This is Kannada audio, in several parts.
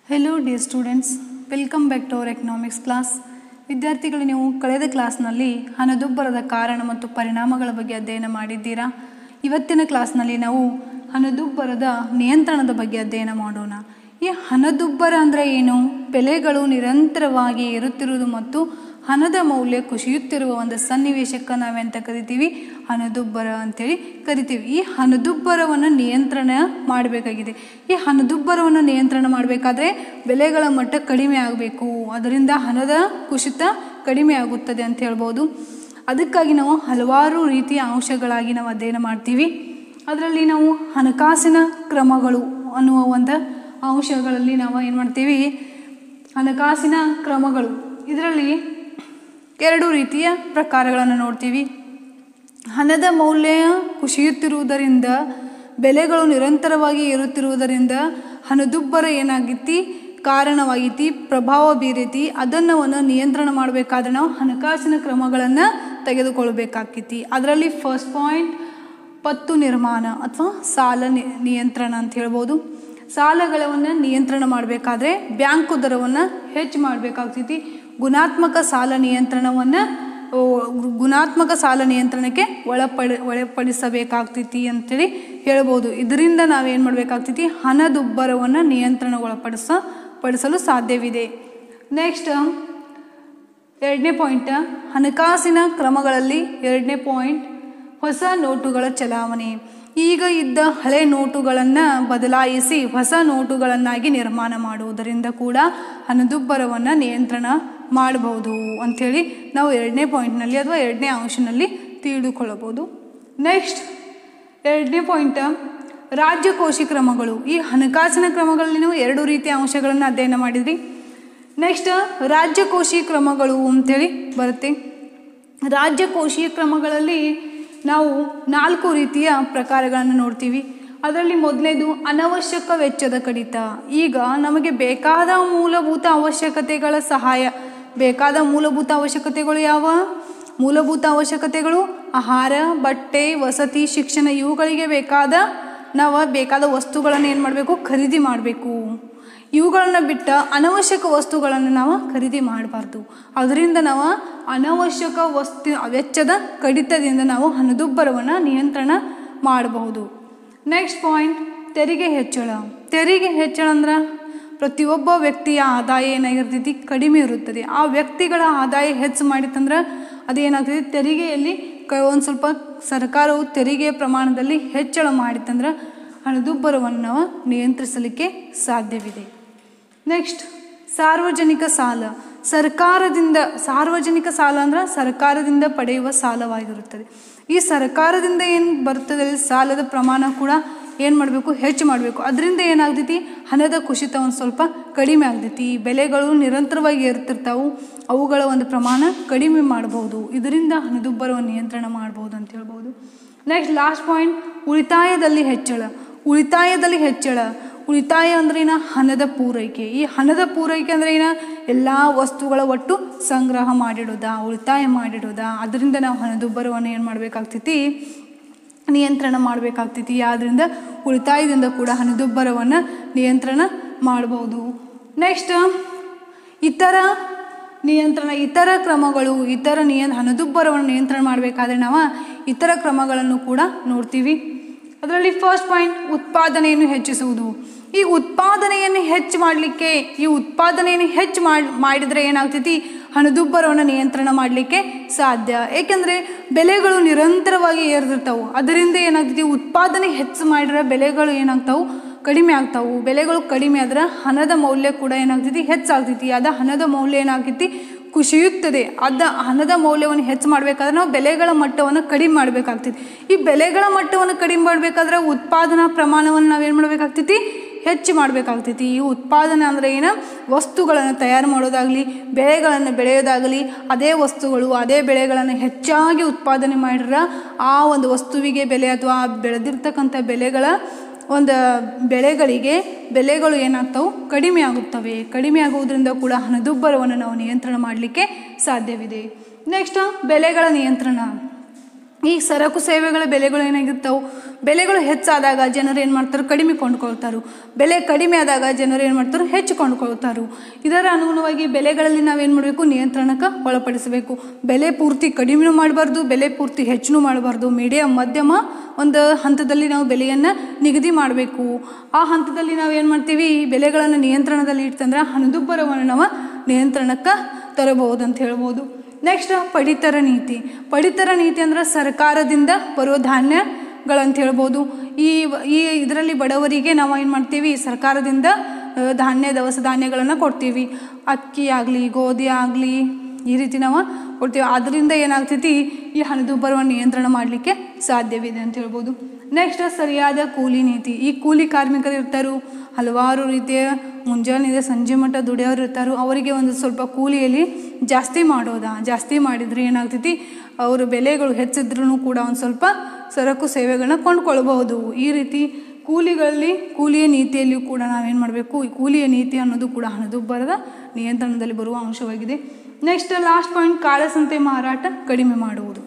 hello dear students welcome back to our economics class ವಿದ್ಯಾರ್ಥಿಗಳು ನೀವು ಕಳೆದ ಕ್ಲಾಸ್ನಲ್ಲಿ ಹಣದುಬ್ಬರದ ಕಾರಣ ಮತ್ತು ಪರಿಣಾಮಗಳ ಬಗ್ಗೆ ಅಧ್ಯಯನ ಮಾಡಿದ್ದೀರಾ ಇವತ್ತಿನ ಕ್ಲಾಸ್ನಲ್ಲಿ ನಾವು ಹಣದುಬ್ಬರದ ನಿಯಂತ್ರಣದ ಬಗ್ಗೆ ಅಧ್ಯಯನ ಮಾಡೋಣ ಈ ಹಣದುಬ್ಬರ ಅಂದರೆ ಏನು ಬೆಲೆಗಳು ನಿರಂತರವಾಗಿ ಏರುತ್ತಿರುವುದು ಮತ್ತು ಹಣದ ಮೌಲ್ಯ ಕುಸಿಯುತ್ತಿರುವ ಒಂದು ಸನ್ನಿವೇಶಕ್ಕೆ ನಾವೆಂತ ಕರಿತೀವಿ ಹಣದುಬ್ಬರ ಅಂತೇಳಿ ಕರಿತೀವಿ ಈ ಹಣದುಬ್ಬರವನ್ನು ನಿಯಂತ್ರಣ ಮಾಡಬೇಕಾಗಿದೆ ಈ ಹಣದುಬ್ಬರವನ್ನು ನಿಯಂತ್ರಣ ಮಾಡಬೇಕಾದ್ರೆ ಬೆಲೆಗಳ ಮಟ್ಟ ಕಡಿಮೆ ಆಗಬೇಕು ಅದರಿಂದ ಹಣದ ಕುಸಿತ ಕಡಿಮೆ ಆಗುತ್ತದೆ ಅಂತ ಹೇಳ್ಬೋದು ಅದಕ್ಕಾಗಿ ನಾವು ಹಲವಾರು ರೀತಿಯ ಅಂಶಗಳಾಗಿ ನಾವು ಅಧ್ಯಯನ ಮಾಡ್ತೀವಿ ಅದರಲ್ಲಿ ನಾವು ಹಣಕಾಸಿನ ಕ್ರಮಗಳು ಅನ್ನುವ ಒಂದು ಅಂಶಗಳಲ್ಲಿ ನಾವು ಏನು ಮಾಡ್ತೀವಿ ಹಣಕಾಸಿನ ಕ್ರಮಗಳು ಇದರಲ್ಲಿ ಎರಡು ರೀತಿಯ ಪ್ರಕಾರಗಳನ್ನು ನೋಡ್ತೀವಿ ಹಣದ ಮೌಲ್ಯ ಕುಸಿಯುತ್ತಿರುವುದರಿಂದ ಬೆಲೆಗಳು ನಿರಂತರವಾಗಿ ಏರುತ್ತಿರುವುದರಿಂದ ಹಣದುಬ್ಬರ ಏನಾಗೈತಿ ಕಾರಣವಾಗೈತಿ ಪ್ರಭಾವ ಬೀರೈತಿ ಅದನ್ನು ಒಂದು ನಿಯಂತ್ರಣ ಮಾಡಬೇಕಾದ್ರೆ ನಾವು ಹಣಕಾಸಿನ ಕ್ರಮಗಳನ್ನು ತೆಗೆದುಕೊಳ್ಬೇಕಾಗ್ತೈತಿ ಅದರಲ್ಲಿ ಫಸ್ಟ್ ಪಾಯಿಂಟ್ ಪತ್ತು ನಿರ್ಮಾಣ ಅಥವಾ ಸಾಲ ನಿ ನಿಯಂತ್ರಣ ಅಂತ ಹೇಳ್ಬೋದು ಸಾಲಗಳನ್ನು ನಿಯಂತ್ರಣ ಮಾಡಬೇಕಾದ್ರೆ ಬ್ಯಾಂಕು ದರವನ್ನು ಹೆಚ್ಚು ಮಾಡಬೇಕಾಗ್ತೈತಿ ಗುಣಾತ್ಮಕ ಸಾಲ ನಿಯಂತ್ರಣವನ್ನು ಗುಣಾತ್ಮಕ ಸಾಲ ನಿಯಂತ್ರಣಕ್ಕೆ ಒಳಪಡಿ ಒಳಪಡಿಸಬೇಕಾಗ್ತೈತಿ ಅಂತೇಳಿ ಹೇಳ್ಬೋದು ಇದರಿಂದ ನಾವೇನು ಮಾಡಬೇಕಾಗ್ತೈತಿ ಹಣದುಬ್ಬರವನ್ನು ನಿಯಂತ್ರಣಗೊಳಪಡಿಸ ಪಡಿಸಲು ಸಾಧ್ಯವಿದೆ ನೆಕ್ಸ್ಟ್ ಎರಡನೇ ಪಾಯಿಂಟ್ ಹಣಕಾಸಿನ ಕ್ರಮಗಳಲ್ಲಿ ಎರಡನೇ ಪಾಯಿಂಟ್ ಹೊಸ ನೋಟುಗಳ ಚಲಾವಣೆ ಈಗ ಇದ್ದ ಹಳೆ ನೋಟುಗಳನ್ನು ಬದಲಾಯಿಸಿ ಹೊಸ ನೋಟುಗಳನ್ನಾಗಿ ನಿರ್ಮಾಣ ಮಾಡುವುದರಿಂದ ಕೂಡ ಹಣದುಬ್ಬರವನ್ನು ನಿಯಂತ್ರಣ ಮಾಡಬಹುದು ಅಂಥೇಳಿ ನಾವು ಎರಡನೇ ಪಾಯಿಂಟ್ನಲ್ಲಿ ಅಥವಾ ಎರಡನೇ ಅಂಶನಲ್ಲಿ ತಿಳಿದುಕೊಳ್ಳಬಹುದು ನೆಕ್ಸ್ಟ್ ಎರಡನೇ ಪಾಯಿಂಟ್ ರಾಜ್ಯಕೋಶಿ ಕ್ರಮಗಳು ಈ ಹಣಕಾಸಿನ ಕ್ರಮಗಳಲ್ಲಿ ನೀವು ಎರಡು ರೀತಿಯ ಅಂಶಗಳನ್ನು ಅಧ್ಯಯನ ಮಾಡಿದ್ರಿ ನೆಕ್ಸ್ಟ್ ರಾಜ್ಯಕೋಶಿ ಕ್ರಮಗಳು ಅಂಥೇಳಿ ಬರುತ್ತೆ ರಾಜ್ಯಕೋಶೀಯ ಕ್ರಮಗಳಲ್ಲಿ ನಾವು ನಾಲ್ಕು ರೀತಿಯ ಪ್ರಕಾರಗಳನ್ನು ನೋಡ್ತೀವಿ ಅದರಲ್ಲಿ ಮೊದಲನೇದು ಅನವಶ್ಯಕ ವೆಚ್ಚದ ಕಡಿತ ಈಗ ನಮಗೆ ಬೇಕಾದ ಮೂಲಭೂತ ಅವಶ್ಯಕತೆಗಳ ಸಹಾಯ ಬೇಕಾದ ಮೂಲಭೂತ ಅವಶ್ಯಕತೆಗಳು ಯಾವ ಮೂಲಭೂತ ಅವಶ್ಯಕತೆಗಳು ಆಹಾರ ಬಟ್ಟೆ ವಸತಿ ಶಿಕ್ಷಣ ಇವುಗಳಿಗೆ ಬೇಕಾದ ನಾವು ಬೇಕಾದ ವಸ್ತುಗಳನ್ನು ಏನು ಮಾಡಬೇಕು ಖರೀದಿ ಮಾಡಬೇಕು ಇವುಗಳನ್ನು ಬಿಟ್ಟ ಅನವಶ್ಯಕ ವಸ್ತುಗಳನ್ನು ನಾವು ಖರೀದಿ ಮಾಡಬಾರ್ದು ಅದರಿಂದ ನಾವು ಅನವಶ್ಯಕ ವಸ್ತು ವೆಚ್ಚದ ಕಡಿತದಿಂದ ನಾವು ಹಣದುಬ್ಬರವನ್ನು ನಿಯಂತ್ರಣ ಮಾಡಬಹುದು ನೆಕ್ಸ್ಟ್ ಪಾಯಿಂಟ್ ತೆರಿಗೆ ಹೆಚ್ಚಳ ತೆರಿಗೆ ಹೆಚ್ಚಳ ಅಂದ್ರೆ ಪ್ರತಿಯೊಬ್ಬ ವ್ಯಕ್ತಿಯ ಆದಾಯ ಏನಾಗಿರ್ತೈತಿ ಕಡಿಮೆ ಇರುತ್ತದೆ ಆ ವ್ಯಕ್ತಿಗಳ ಆದಾಯ ಹೆಚ್ಚು ಮಾಡಿತ್ತಂದ್ರೆ ಅದೇನಾಗ್ತದೆ ತೆರಿಗೆಯಲ್ಲಿ ಕ ಒಂದು ಸ್ವಲ್ಪ ಸರ್ಕಾರವು ತೆರಿಗೆ ಪ್ರಮಾಣದಲ್ಲಿ ಹೆಚ್ಚಳ ಮಾಡಿತ್ತಂದ್ರೆ ಹಣದುಬ್ಬರವನ್ನು ನಾವು ನಿಯಂತ್ರಿಸಲಿಕ್ಕೆ ಸಾಧ್ಯವಿದೆ ನೆಕ್ಸ್ಟ್ ಸಾರ್ವಜನಿಕ ಸಾಲ ಸರ್ಕಾರದಿಂದ ಸಾರ್ವಜನಿಕ ಸಾಲ ಅಂದ್ರೆ ಸರ್ಕಾರದಿಂದ ಪಡೆಯುವ ಸಾಲವಾಗಿರುತ್ತದೆ ಈ ಸರ್ಕಾರದಿಂದ ಏನು ಬರ್ತದೆ ಸಾಲದ ಪ್ರಮಾಣ ಕೂಡ ಏನು ಮಾಡಬೇಕು ಹೆಚ್ಚು ಮಾಡಬೇಕು ಅದರಿಂದ ಏನಾಗ್ತೈತಿ ಹಣದ ಕುಸಿತ ಒಂದು ಸ್ವಲ್ಪ ಕಡಿಮೆ ಆಗ್ತೈತಿ ಬೆಲೆಗಳು ನಿರಂತರವಾಗಿ ಏರ್ತಿರ್ತಾವು ಅವುಗಳ ಒಂದು ಪ್ರಮಾಣ ಕಡಿಮೆ ಮಾಡ್ಬೋದು ಇದರಿಂದ ಹಣದುಬ್ಬರವನ್ನು ನಿಯಂತ್ರಣ ಮಾಡ್ಬೋದು ಅಂತ ಹೇಳ್ಬೋದು ನೆಕ್ಸ್ಟ್ ಲಾಸ್ಟ್ ಪಾಯಿಂಟ್ ಉಳಿತಾಯದಲ್ಲಿ ಹೆಚ್ಚಳ ಉಳಿತಾಯದಲ್ಲಿ ಹೆಚ್ಚಳ ಉಳಿತಾಯ ಅಂದ್ರೆ ಏನ ಹಣದ ಪೂರೈಕೆ ಈ ಹಣದ ಪೂರೈಕೆ ಅಂದ್ರೆ ಏನ ಎಲ್ಲ ವಸ್ತುಗಳ ಒಟ್ಟು ಸಂಗ್ರಹ ಮಾಡಿಡೋದಾ ಉಳಿತಾಯ ಮಾಡಿಡೋದಾ ಅದರಿಂದ ನಾವು ಹಣದುಬ್ಬರವನ್ನು ಏನು ಮಾಡಬೇಕಾಗ್ತೈತಿ ನಿಯಂತ್ರಣ ಮಾಡಬೇಕಾಗ್ತೈತಿ ಆದ್ದರಿಂದ ಉಳಿತಾಯದಿಂದ ಕೂಡ ಹಣದುಬ್ಬರವನ್ನು ನಿಯಂತ್ರಣ ಮಾಡ್ಬೋದು ನೆಕ್ಸ್ಟ್ ಇತರ ನಿಯಂತ್ರಣ ಇತರ ಕ್ರಮಗಳು ಇತರ ನಿಯ ಹಣದುಬ್ಬರವನ್ನು ನಿಯಂತ್ರಣ ಮಾಡಬೇಕಾದ್ರೆ ನಾವು ಇತರ ಕ್ರಮಗಳನ್ನು ಕೂಡ ನೋಡ್ತೀವಿ ಅದರಲ್ಲಿ ಫಸ್ಟ್ ಪಾಯಿಂಟ್ ಉತ್ಪಾದನೆಯನ್ನು ಹೆಚ್ಚಿಸುವುದು ಈ ಉತ್ಪಾದನೆಯನ್ನು ಹೆಚ್ಚು ಮಾಡಲಿಕ್ಕೆ ಈ ಉತ್ಪಾದನೆಯನ್ನು ಹೆಚ್ಚು ಮಾಡಿ ಮಾಡಿದರೆ ಏನಾಗ್ತೈತಿ ಹಣದುಬ್ಬರವನ್ನು ನಿಯಂತ್ರಣ ಮಾಡಲಿಕ್ಕೆ ಸಾಧ್ಯ ಏಕೆಂದರೆ ಬೆಲೆಗಳು ನಿರಂತರವಾಗಿ ಏರ್ತಿರ್ತಾವೆ ಅದರಿಂದ ಏನಾಗ್ತೈತಿ ಉತ್ಪಾದನೆ ಹೆಚ್ಚು ಮಾಡಿದ್ರೆ ಬೆಲೆಗಳು ಏನಾಗ್ತಾವೆ ಕಡಿಮೆ ಆಗ್ತಾವು ಬೆಲೆಗಳು ಕಡಿಮೆ ಆದ್ರೆ ಹಣದ ಮೌಲ್ಯ ಕೂಡ ಏನಾಗ್ತೈತಿ ಹೆಚ್ಚಾಗ್ತೈತಿ ಅದ ಹಣದ ಮೌಲ್ಯ ಏನಾಗ್ತೈತಿ ಕುಸಿಯುತ್ತದೆ ಅದ ಹಣದ ಮೌಲ್ಯವನ್ನು ಹೆಚ್ಚು ಮಾಡಬೇಕಾದ್ರೆ ನಾವು ಬೆಲೆಗಳ ಮಟ್ಟವನ್ನು ಕಡಿಮೆ ಮಾಡಬೇಕಾಗ್ತೈತಿ ಈ ಬೆಲೆಗಳ ಮಟ್ಟವನ್ನು ಕಡಿಮೆ ಮಾಡಬೇಕಾದ್ರೆ ಉತ್ಪಾದನಾ ಪ್ರಮಾಣವನ್ನು ನಾವೇನು ಮಾಡಬೇಕಾಗ್ತೈತಿ ಹೆಚ್ಚು ಮಾಡಬೇಕಾಗ್ತೈತಿ ಈ ಉತ್ಪಾದನೆ ಅಂದರೆ ಏನು ವಸ್ತುಗಳನ್ನು ತಯಾರು ಮಾಡೋದಾಗಲಿ ಬೆಳೆಗಳನ್ನು ಬೆಳೆಯೋದಾಗಲಿ ಅದೇ ವಸ್ತುಗಳು ಅದೇ ಬೆಳೆಗಳನ್ನು ಹೆಚ್ಚಾಗಿ ಉತ್ಪಾದನೆ ಮಾಡಿದ್ರೆ ಆ ಒಂದು ವಸ್ತುವಿಗೆ ಬೆಲೆ ಅಥವಾ ಬೆಳೆದಿರ್ತಕ್ಕಂಥ ಬೆಲೆಗಳ ಒಂದು ಬೆಳೆಗಳಿಗೆ ಬೆಲೆಗಳು ಏನಾಗ್ತವೆ ಕಡಿಮೆ ಆಗುತ್ತವೆ ಕಡಿಮೆ ಆಗುವುದರಿಂದ ಕೂಡ ಹಣದುಬ್ಬರವನ್ನು ನಾವು ನಿಯಂತ್ರಣ ಮಾಡಲಿಕ್ಕೆ ಸಾಧ್ಯವಿದೆ ನೆಕ್ಸ್ಟ್ ಬೆಲೆಗಳ ನಿಯಂತ್ರಣ ಈ ಸರಕು ಸೇವೆಗಳ ಬೆಲೆಗಳು ಏನಾಗಿರ್ತಾವೆ ಬೆಲೆಗಳು ಹೆಚ್ಚಾದಾಗ ಜನರು ಏನು ಮಾಡ್ತಾರೆ ಕಡಿಮೆ ಕೊಂಡ್ಕೊಳ್ತಾರೆ ಬೆಲೆ ಕಡಿಮೆ ಆದಾಗ ಜನರು ಏನು ಮಾಡ್ತಾರೆ ಹೆಚ್ಚು ಕೊಂಡ್ಕೊಳ್ತಾರೆ ಇದರ ಅನುಗುಣವಾಗಿ ಬೆಲೆಗಳಲ್ಲಿ ನಾವೇನು ಮಾಡಬೇಕು ನಿಯಂತ್ರಣಕ್ಕೆ ಒಳಪಡಿಸಬೇಕು ಬೆಲೆ ಪೂರ್ತಿ ಕಡಿಮೆನೂ ಮಾಡಬಾರ್ದು ಬೆಲೆ ಪೂರ್ತಿ ಹೆಚ್ಚು ಮಾಡಬಾರ್ದು ಮೀಡಿಯಂ ಮಧ್ಯಮ ಒಂದು ಹಂತದಲ್ಲಿ ನಾವು ಬೆಲೆಯನ್ನು ನಿಗದಿ ಮಾಡಬೇಕು ಆ ಹಂತದಲ್ಲಿ ನಾವು ಏನು ಮಾಡ್ತೀವಿ ಈ ಬೆಲೆಗಳನ್ನು ನಿಯಂತ್ರಣದಲ್ಲಿ ಇಡ್ತಂದ್ರೆ ಹಣದುಬ್ಬರವನ್ನು ನಾವು ನಿಯಂತ್ರಣಕ್ಕೆ ತರಬಹುದು ಅಂತ ಹೇಳ್ಬೋದು ನೆಕ್ಸ್ಟ್ ಪಡಿತರ ನೀತಿ ಪಡಿತರ ನೀತಿ ಅಂದ್ರೆ ಸರ್ಕಾರದಿಂದ ಬರುವ ಧಾನ್ಯಗಳಂತ ಹೇಳ್ಬೋದು ಈ ಈ ಇದರಲ್ಲಿ ಬಡವರಿಗೆ ನಾವು ಏನು ಮಾಡ್ತೀವಿ ಸರ್ಕಾರದಿಂದ ಆ, ಧಾನ್ಯ ದವಸ ಧಾನ್ಯಗಳನ್ನು ಕೊಡ್ತೀವಿ ಅಕ್ಕಿ ಆಗಲಿ ಗೋಧಿ ಆಗಲಿ ಈ ರೀತಿ ನಾವು ಕೊಡ್ತೀವಿ ಅದರಿಂದ ಏನಾಗ್ತೈತಿ ಈ ಹಣದುಬ್ಬರವನ್ನು ನಿಯಂತ್ರಣ ಮಾಡಲಿಕ್ಕೆ ಸಾಧ್ಯವಿದೆ ಅಂತ ಹೇಳ್ಬೋದು ನೆಕ್ಸ್ಟ್ ಸರಿಯಾದ ಕೂಲಿ ನೀತಿ ಈ ಕೂಲಿ ಕಾರ್ಮಿಕರು ಇರ್ತಾರೋ ಹಲವಾರು ರೀತಿಯ ಮುಂಜಾನೆ ಸಂಜೆ ಮಟ್ಟ ದುಡಿಯೋರು ಇರ್ತಾರೋ ಅವರಿಗೆ ಒಂದು ಸ್ವಲ್ಪ ಕೂಲಿಯಲ್ಲಿ ಜಾಸ್ತಿ ಮಾಡೋದಾ ಜಾಸ್ತಿ ಮಾಡಿದರೆ ಏನಾಗ್ತೈತಿ ಅವ್ರ ಬೆಲೆಗಳು ಹೆಚ್ಚಿದ್ರೂ ಕೂಡ ಒಂದು ಸ್ವಲ್ಪ ಸರಕು ಸೇವೆಗಳನ್ನ ಕೊಂಡ್ಕೊಳ್ಬಹುದು ಈ ರೀತಿ ಕೂಲಿಗಳಲ್ಲಿ ಕೂಲಿಯ ನೀತಿಯಲ್ಲಿಯೂ ಕೂಡ ನಾವೇನು ಮಾಡಬೇಕು ಈ ಕೂಲಿಯ ನೀತಿ ಅನ್ನೋದು ಕೂಡ ಹಣದುಬ್ಬರದ ನಿಯಂತ್ರಣದಲ್ಲಿ ಬರುವ ಅಂಶವಾಗಿದೆ ನೆಕ್ಸ್ಟ್ ಲಾಸ್ಟ್ ಪಾಯಿಂಟ್ ಕಾಳಸಂತೆ ಮಾರಾಟ ಕಡಿಮೆ ಮಾಡುವುದು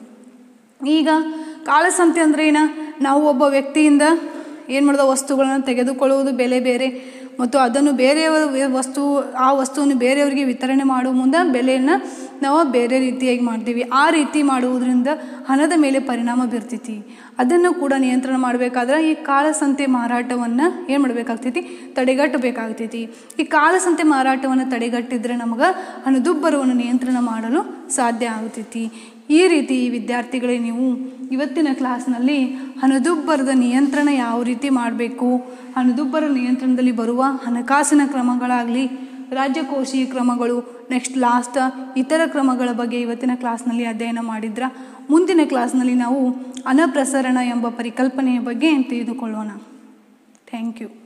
ಈಗ ಕಾಳಸಂತೆ ಅಂದ್ರೆ ಏನ ನಾವು ಒಬ್ಬ ವ್ಯಕ್ತಿಯಿಂದ ಏನು ಮಾಡೋದು ವಸ್ತುಗಳನ್ನು ತೆಗೆದುಕೊಳ್ಳುವುದು ಬೆಲೆ ಬೇರೆ ಮತ್ತು ಅದನ್ನು ಬೇರೆಯವರ ವಸ್ತು ಆ ವಸ್ತುವನ್ನು ಬೇರೆಯವರಿಗೆ ವಿತರಣೆ ಮಾಡುವ ಮುಂದೆ ಬೆಲೆಯನ್ನು ನಾವು ಬೇರೆ ರೀತಿಯಾಗಿ ಮಾಡ್ತೀವಿ ಆ ರೀತಿ ಮಾಡುವುದರಿಂದ ಹಣದ ಮೇಲೆ ಪರಿಣಾಮ ಬೀರ್ತೈತಿ ಅದನ್ನು ಕೂಡ ನಿಯಂತ್ರಣ ಮಾಡಬೇಕಾದ್ರೆ ಈ ಕಾಳಸಂತೆ ಮಾರಾಟವನ್ನು ಏನು ಮಾಡಬೇಕಾಗ್ತೈತಿ ತಡೆಗಟ್ಟಬೇಕಾಗ್ತೈತಿ ಈ ಕಾಳಸಂತೆ ಮಾರಾಟವನ್ನು ತಡೆಗಟ್ಟಿದ್ರೆ ನಮಗೆ ಹಣದುಬ್ಬರವನ್ನು ನಿಯಂತ್ರಣ ಮಾಡಲು ಸಾಧ್ಯ ಆಗ್ತೈತಿ ಈ ರೀತಿ ವಿದ್ಯಾರ್ಥಿಗಳೇ ನೀವು ಇವತ್ತಿನ ಕ್ಲಾಸ್ನಲ್ಲಿ ಹಣದುಬ್ಬರದ ನಿಯಂತ್ರಣ ಯಾವ ರೀತಿ ಮಾಡಬೇಕು ಹಣದುಬ್ಬರ ನಿಯಂತ್ರಣದಲ್ಲಿ ಬರುವ ಹಣಕಾಸಿನ ಕ್ರಮಗಳಾಗಲಿ ರಾಜ್ಯಕೋಶೀಯ ಕ್ರಮಗಳು ನೆಕ್ಸ್ಟ್ ಲಾಸ್ಟ್ ಇತರ ಕ್ರಮಗಳ ಬಗ್ಗೆ ಇವತ್ತಿನ ಕ್ಲಾಸ್ನಲ್ಲಿ ಅಧ್ಯಯನ ಮಾಡಿದ್ರ ಮುಂದಿನ ಕ್ಲಾಸ್ನಲ್ಲಿ ನಾವು ಅನಪ್ರಸರಣ ಎಂಬ ಪರಿಕಲ್ಪನೆಯ ಬಗ್ಗೆ ತಿಳಿದುಕೊಳ್ಳೋಣ ಥ್ಯಾಂಕ್ ಯು